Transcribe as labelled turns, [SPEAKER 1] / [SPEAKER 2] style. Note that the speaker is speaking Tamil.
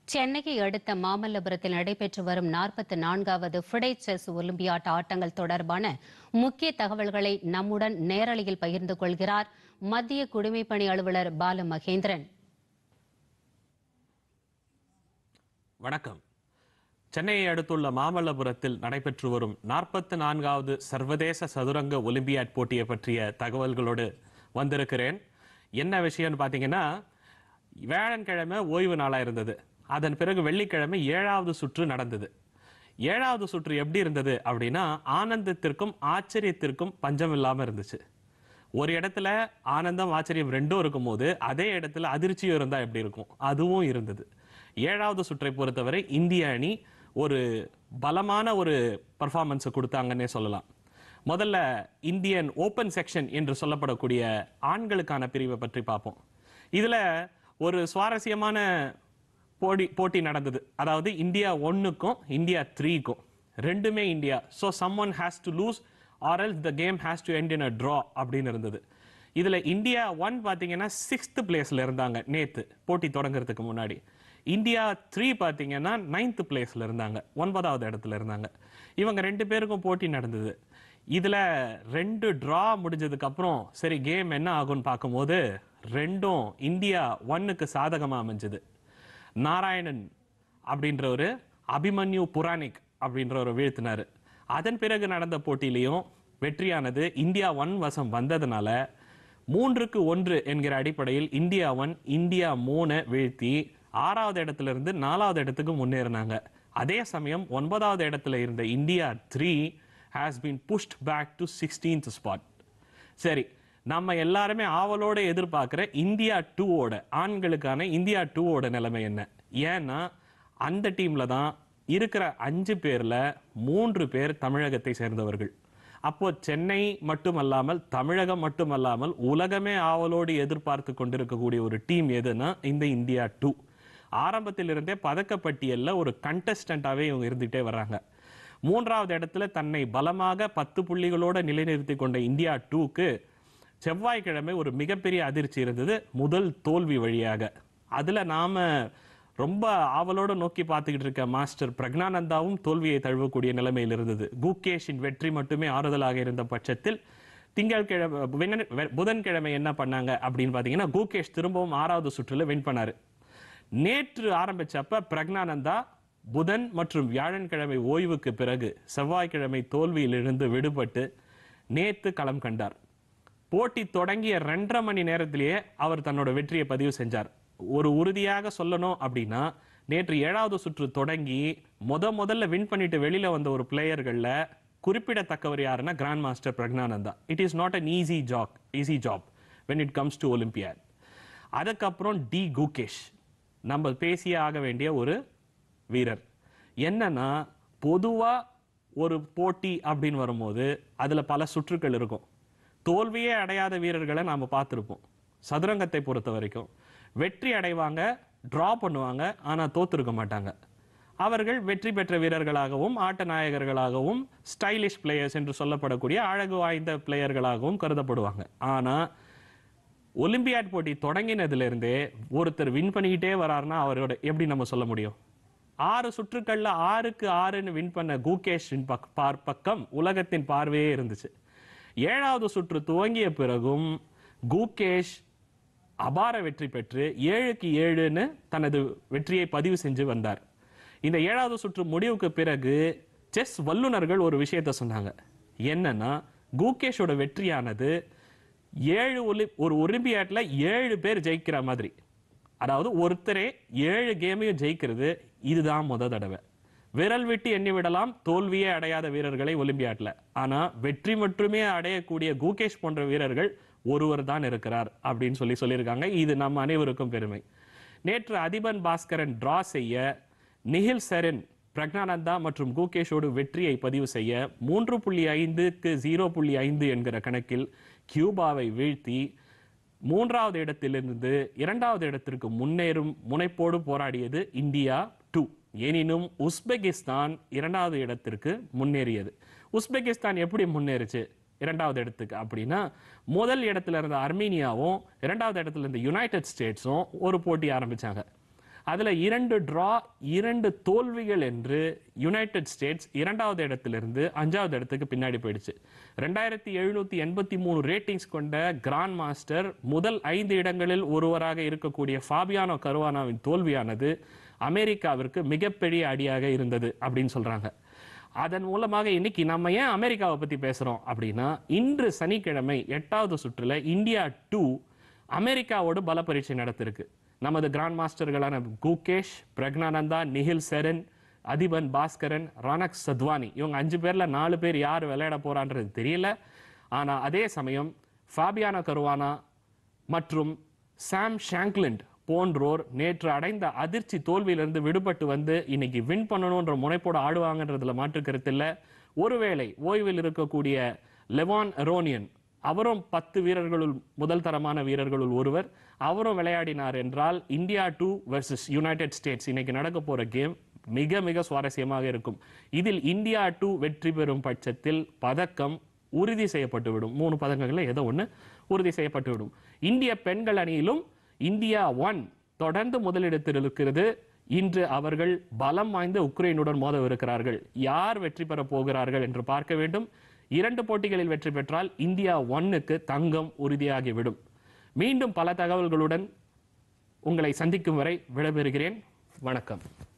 [SPEAKER 1] சென்னையை அடுத்த மாமல்லபுரத்தில் நடைபெற்று வரும் நாற்பத்தி நான்காவது ஃபிடை செஸ் ஒலிம்பியாட் ஆட்டங்கள் தொடர்பான முக்கிய தகவல்களை நம்முடன் நேரலையில் பகிர்ந்து கொள்கிறார் மத்திய குடிமைப்பணி அலுவலர் பால மகேந்திரன்
[SPEAKER 2] வணக்கம் சென்னையை அடுத்துள்ள மாமல்லபுரத்தில் நடைபெற்று வரும் நாற்பத்தி நான்காவது சர்வதேச சதுரங்க ஒலிம்பியாட் போட்டியை பற்றிய தகவல்களோடு வந்திருக்கிறேன் என்ன விஷயம்னு பார்த்தீங்கன்னா வியாழன்கிழமை ஓய்வு நாளாக இருந்தது அதன் பிறகு வெள்ளிக்கிழமை ஏழாவது சுற்று நடந்தது ஏழாவது சுற்று எப்படி இருந்தது அப்படின்னா ஆனந்தத்திற்கும் ஆச்சரியத்திற்கும் பஞ்சம் இல்லாமல் இருந்துச்சு ஒரு இடத்துல ஆனந்தம் ஆச்சரியம் ரெண்டும் இருக்கும்போது அதே இடத்துல அதிர்ச்சியும் இருந்தால் எப்படி இருக்கும் அதுவும் இருந்தது ஏழாவது சுற்றை பொறுத்தவரை இந்திய அணி ஒரு பலமான ஒரு பர்ஃபார்மன்ஸை கொடுத்தாங்கன்னே சொல்லலாம் முதல்ல இந்தியன் ஓப்பன் செக்ஷன் என்று சொல்லப்படக்கூடிய ஆண்களுக்கான பிரிவை பற்றி பார்ப்போம் இதுல ஒரு சுவாரஸ்யமான போட்டி போட்டி நடந்தது அதாவது இந்தியா ஒன்னுக்கும் இந்தியா த்ரீக்கும் ரெண்டுமே India so some one has to lose or else the game has to end in a draw அப்படின்னு இருந்தது இதுல இந்தியா ஒன் பார்த்தீங்கன்னா சிக்ஸ்த் பிளேஸ்ல இருந்தாங்க நேத்து போட்டி தொடங்குறதுக்கு முன்னாடி இந்தியா த்ரீ பார்த்தீங்கன்னா நைன்த் பிளேஸ்ல இருந்தாங்க ஒன்பதாவது இடத்துல இருந்தாங்க இவங்க ரெண்டு பேருக்கும் போட்டி நடந்தது இதுல ரெண்டு டிரா முடிஞ்சதுக்கு அப்புறம் சரி கேம் என்ன ஆகும்னு பார்க்கும்போது ரெண்டும் இந்தியா ஒன்னுக்கு சாதகமா அமைஞ்சது நாராயணன் அப்படின்ற ஒரு அபிமன்யு புராணிக் அப்படின்ற ஒரு வீழ்த்தினாரு அதன் பிறகு நடந்த போட்டியிலையும் வெற்றியானது இந்தியா ஒன் வசம் வந்ததுனால மூன்றுக்கு ஒன்று என்கிற அடிப்படையில் இந்தியா ஒன் இந்தியா மூணை வீழ்த்தி ஆறாவது இடத்துல இருந்து நாலாவது இடத்துக்கு முன்னேறினாங்க அதே சமயம் ஒன்பதாவது இடத்துல இருந்த India three has been pushed back to sixteenth spot சரி நம்ம எல்லாருமே ஆவலோட எதிர்பார்க்கிற இந்தியா டூவோட ஆண்களுக்கான இந்தியா டூவோட நிலைமை என்ன ஏன்னா அந்த டீம்ல தான் இருக்கிற அஞ்சு பேர்ல மூன்று பேர் தமிழகத்தை சேர்ந்தவர்கள் அப்போ சென்னை மட்டுமல்லாமல் தமிழகம் மட்டுமல்லாமல் உலகமே ஆவலோடு எதிர்பார்த்து கொண்டிருக்கக்கூடிய ஒரு டீம் எதுன்னா இந்த இந்தியா டூ ஆரம்பத்திலிருந்தே பதக்கப்பட்டியல்ல ஒரு கண்டஸ்டண்டாவே இவங்க இருந்துட்டே வர்றாங்க மூன்றாவது இடத்துல தன்னை பலமாக பத்து புள்ளிகளோட நிலைநிறுத்தி கொண்ட இந்தியா டூக்கு செவ்வாய்க்கிழமை ஒரு மிகப்பெரிய அதிர்ச்சி இருந்தது முதல் தோல்வி வழியாக அதுல நாம ரொம்ப ஆவலோட நோக்கி பார்த்துக்கிட்டு இருக்க மாஸ்டர் பிரக்னானந்தாவும் தோல்வியை தழுவக்கூடிய நிலைமையில் இருந்தது குகேஷின் வெற்றி மட்டுமே ஆறுதலாக இருந்த பட்சத்தில் திங்கட்கிழமை வென- வெ- புதன்கிழமை என்ன பண்ணாங்க அப்படின்னு பார்த்தீங்கன்னா குகேஷ் திரும்பவும் ஆறாவது சுற்றுல வின் பண்ணாரு நேற்று ஆரம்பிச்சப்ப பிரக்னானந்தா புதன் மற்றும் வியாழன்கிழமை ஓய்வுக்கு பிறகு செவ்வாய்க்கிழமை தோல்வியிலிருந்து விடுபட்டு நேத்து களம் கண்டார் போட்டி தொடங்கிய ரெண்டரை மணி நேரத்திலேயே அவர் தன்னோட வெற்றியை பதிவு செஞ்சார் ஒரு உறுதியாக சொல்லணும் அப்படின்னா நேற்று ஏழாவது சுற்று தொடங்கி முத முதல்ல வின் பண்ணிட்டு வெளியில வந்த ஒரு பிளேயர்கள்ல குறிப்பிடத்தக்கவர் யாருன்னா grand master Praggnanandhaa it is not an easy job easy job when it comes to Olympiad அதுக்கப்புறம் டி குகேஷ் நம்ம பேசியே ஆக வேண்டிய ஒரு வீரர் என்னன்னா பொதுவா ஒரு போட்டி அப்படின்னு வரும்போது அதுல பல சுற்றுக்கள் இருக்கும் தோல்வியே அடையாத வீரர்களை நாம பார்த்திருப்போம் சதுரங்கத்தை பொறுத்த வரைக்கும் வெற்றி அடைவாங்க டிரா பண்ணுவாங்க ஆனா தோத்திருக்க மாட்டாங்க அவர்கள் வெற்றி பெற்ற வீரர்களாகவும் ஆட்ட நாயகர்களாகவும் ஸ்டைலிஷ் பிளேயர்ஸ் என்று சொல்லப்படக்கூடிய அழகு வாய்ந்த பிளேயர்களாகவும் கருதப்படுவாங்க ஆனா ஒலிம்பியாட் போட்டி தொடங்கினதுல இருந்தே ஒருத்தர் வின் பண்ணிக்கிட்டே வராருன்னா அவரோட எப்படி நம்ம சொல்ல முடியும் ஆறு சுற்றுக்கள்ல ஆறுக்கு ஆறுன்னு வின் பண்ண குகேஷின் பக் பார் பக்கம் உலகத்தின் பார்வையே இருந்துச்சு ஏழாவது சுற்று துவங்கிய பிறகும் குகேஷ் அபார வெற்றி பெற்று ஏழுக்கு ஏழுன்னு தனது வெற்றியை பதிவு செஞ்சு வந்தார் இந்த ஏழாவது சுற்று முடிவுக்கு பிறகு செஸ் வல்லுனர்கள் ஒரு விஷயத்த சொன்னாங்க என்னன்னா குகேஷோட வெற்றியானது ஏழு ஒலி ஒரு ஒலிம்பியாட்ல ஏழு பேர் ஜெயிக்கிற மாதிரி அதாவது ஒருத்தரே ஏழு கேமையும் ஜெயிக்கிறது இதுதான் முத தடவை விரல் விட்டு எண்ணி விடலாம் தோல்வியே அடையாத வீரர்களை ஒலிம்பியாட்ல ஆனா வெற்றி மட்டுமே அடையக்கூடிய குகேஷ் போன்ற வீரர்கள் ஒருவர் தான் இருக்கிறார் அப்படின்னு சொல்லி சொல்லியிருக்காங்க இது நம்ம அனைவருக்கும் பெருமை நேற்று அதிபன் பாஸ்கரன் டிரா செய்ய நிஹில் செரின் பிரக்னானந்தா மற்றும் குகேஷோடு வெற்றியை பதிவு செய்ய மூன்று புள்ளி ஐந்துக்கு ஜீரோ புள்ளி ஐந்து என்கிற கணக்கில் கியூபாவை வீழ்த்தி மூன்றாவது இடத்திலிருந்து இரண்டாவது இடத்திற்கு முன்னேறும் முனைப்போடு போராடியது இந்தியா டூ எனினும் உஸ்பெகிஸ்தான் இரண்டாவது இடத்திற்கு முன்னேறியது உஸ்பெகிஸ்தான் எப்படி முன்னேறுச்சு இரண்டாவது இடத்துக்கு அப்படின்னா முதல் இடத்துல இருந்த அர்மீனியாவும் இரண்டாவது இடத்துல இருந்த யுனைடெட் ஸ்டேட்ஸும் ஒரு போட்டி ஆரம்பிச்சாங்க அதுல இரண்டு டிரா இரண்டு தோல்விகள் என்று யுனைடெட் ஸ்டேட்ஸ் இரண்டாவது இடத்திலிருந்து அஞ்சாவது இடத்துக்கு பின்னாடி போயிடுச்சு ரெண்டாயிரத்தி எழுநூத்தி எண்பத்தி மூணு ரேட்டிங்ஸ் கொண்ட கிராண்ட் மாஸ்டர் முதல் ஐந்து இடங்களில் ஒருவராக இருக்கக்கூடிய ஃபாபியானோ கருவானாவின் தோல்வியானது அமெரிக்காவிற்கு மிகப்பெரிய அடியாக இருந்தது அப்படின்னு சொல்றாங்க அதன் மூலமாக இன்னைக்கு நம்ம ஏன் அமெரிக்காவை பத்தி பேசுறோம் அப்படின்னா இன்று சனிக்கிழமை எட்டாவது சுற்றுல இந்தியா டூ அமெரிக்காவோடு பல பரீட்சை நடத்திருக்கு நமது கிராண்ட் மாஸ்டர்களான குகேஷ் பிரக்னானந்தா நிஹில் செரன் அதிபன் பாஸ்கரன் ரணக் சத்வானி இவங்க அஞ்சு பேர்ல நாலு பேர் யார் விளையாட போறான்றது தெரியல ஆனா அதே சமயம் ஃபாபியானா கருவானா மற்றும் சாம் ஷாங்க்லிண்ட் போன்றோர் நேற்று அடைந்த அதிர்ச்சி தோல்வியிலிருந்து விடுபட்டு வந்து இன்னைக்கு வின் பண்ணணுன்ற முனைப்போடு ஆடுவாங்கன்றதுல மாற்று கருத்து இல்ல ஒருவேளை ஓய்வில் இருக்கக்கூடிய லெவான் ரோனியன் அவரும் பத்து வீரர்களுள் முதல் தரமான வீரர்களுள் ஒருவர் அவரும் விளையாடினார் என்றால் India two versus United States இன்னைக்கு நடக்க போற கேம் மிக மிக சுவாரஸ்யமாக இருக்கும் இதில் இந்தியா டூ வெற்றி பெறும் பட்சத்தில் பதக்கம் உறுதி செய்யப்பட்டுவிடும் மூணு பதக்கங்களில் ஏதோ ஒன்று உறுதி செய்யப்பட்டுவிடும் இந்திய பெண்கள் அணியிலும் இந்தியா ஒன் தொடர்ந்து முதலிடத்தில் இருக்கிறது இன்று அவர்கள் பலம் வாய்ந்த உக்ரைனுடன் மோதவிருக்கிறார்கள் யார் வெற்றி பெற போகிறார்கள் என்று பார்க்க வேண்டும் இரண்டு போட்டிகளில் வெற்றி பெற்றால் இந்தியா ஒன்னுக்கு தங்கம் உறுதியாகிவிடும் மீண்டும் பல தகவல்களுடன் உங்களை சந்திக்கும் வரை விடைபெறுகிறேன் வணக்கம்